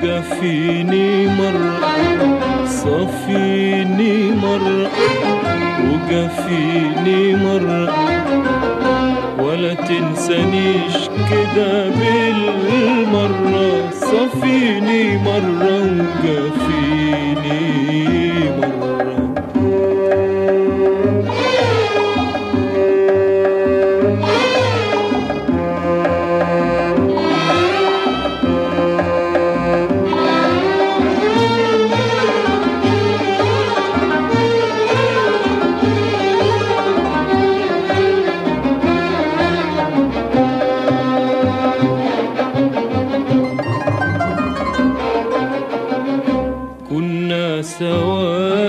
وجفيني مرة صفيني مرة وجفيني مرة ولا تنسانيش كده بالمرة صفيني مرة وجفيني مرة كنا سوا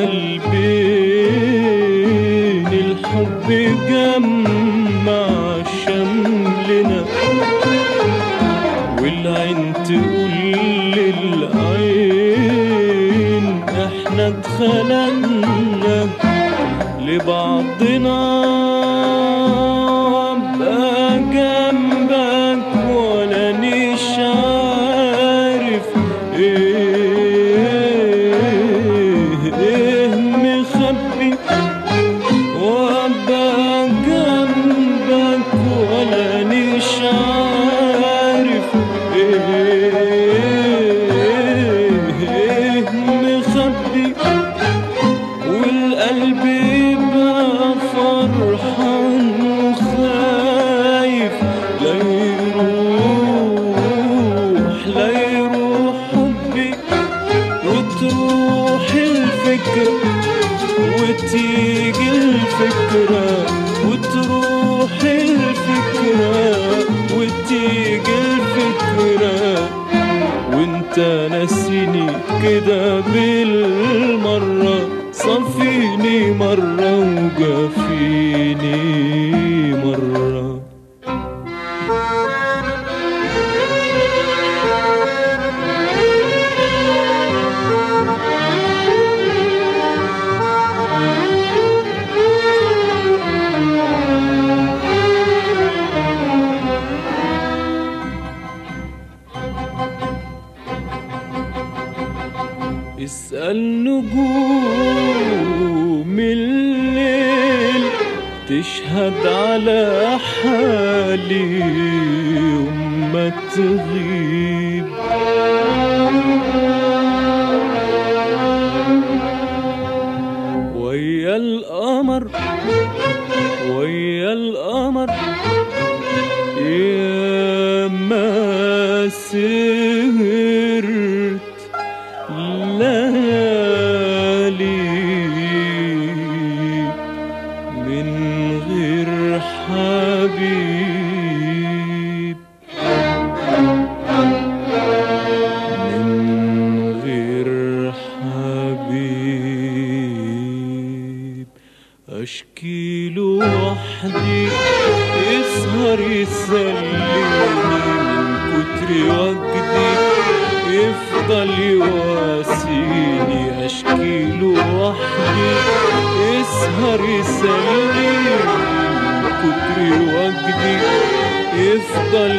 قلبين الحب جمع شملنا والعين تقول للعين احنا اتخلقنا لبعضنا ابقى جنبك ولا نيش عارف ايه ايه مخبي وابقى جنبك ولا نيش عارف ايه ايه مخبي والقلب يبقى فرحان وخايف لا يروح لا يروح حبي وتروح الفكرة وتيجي الفكرة وتروح الفكرة وتيجي الفكرة وانت ناسيني كده بالمرة صفيني مرة وجفيني مرة اسأل نجوم الليل تشهد على حالي يوم ما تغيب ويا القمر ويا القمر يا ما سهرت ليالي من غير حبيب من غير حبيب اشكي له وحدي يسهر يسليني من كتر وجدي يفضل يواسيني اشكي له وحدي يسهر يسليني من كتر وجدي يفضل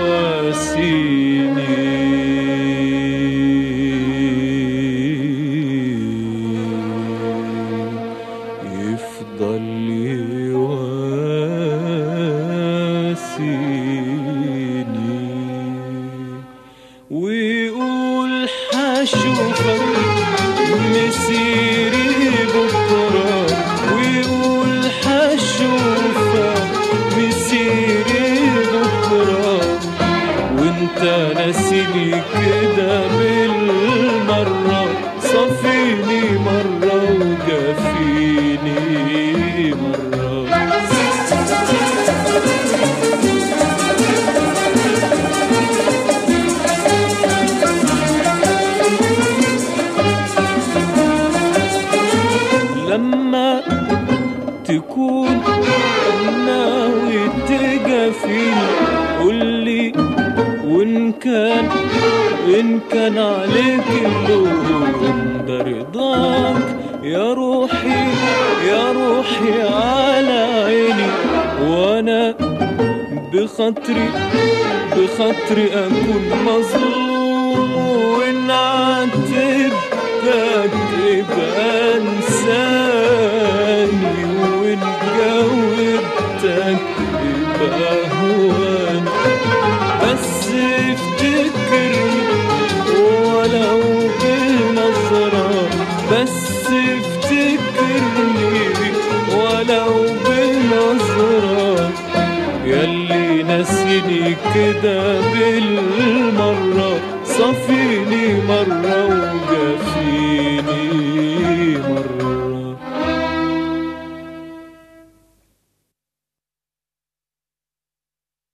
يواسيني يفضل يواسيني ويقول حشوفك مسيري بكرة ويقول حشوفك مسيري بكرة وانت ناسيني كده بالمرة صفيني مرة وجفيني مرة لما تكون ناوي تجافيني قولي وان كان ان كان عليك اللوم ده رضاك يا روحي يا روحي على عيني وانا بخاطري بخاطري اكون مظلوم بأهواني بس افتكرني ولو بنظرة بس افتكرني ولو بنظرة ياللي نسيني كده بالمرة صفيني مرة وجافيني